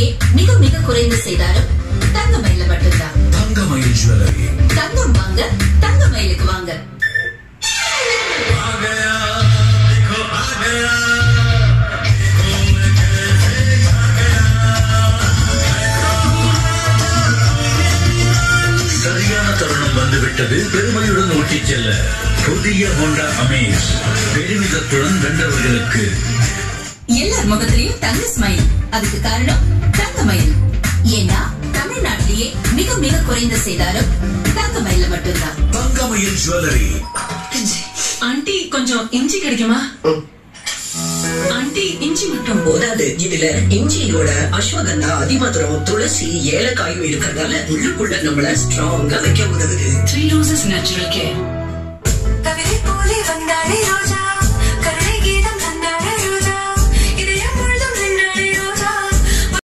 மிக மிக குறைந்த செய்தாரம் தங்கமயில மட்டும்தான் தங்கமயில் ஜுவல்லரி தங்கம் வாங்க தங்கமயிலுக்கு வாங்க சரியான தருணம் வந்துவிட்டது பெருமையுடன் ஓட்டிச் செல்ல புதிய ஹோண்டா அமேஸ் பெருமிதத்துடன் வென்றவர்களுக்கு எல்லார் முகத்திலையும் தங்க ஸ்மைல் அதுக்கு காரணம் தங்கமயில் ஏன்னா தமிழ்நாட்டிலேயே மிக மிக குறைந்த செய்தாரம் தங்கமயில மட்டும்தான் தங்கமயில் ஜுவல்லரி ஆண்டி கொஞ்சம் இஞ்சி கிடைக்குமா ஆண்டி இஞ்சி மட்டும் போதாது இதுல இஞ்சியோட அஸ்வகந்தா அதிமதுரம் துளசி ஏலக்காயும் இருக்கறதால உள்ளுக்குள்ள நம்மள ஸ்ட்ராங்கா வைக்க உதவுது த்ரீ ரோசஸ் நேச்சுரல் கேர்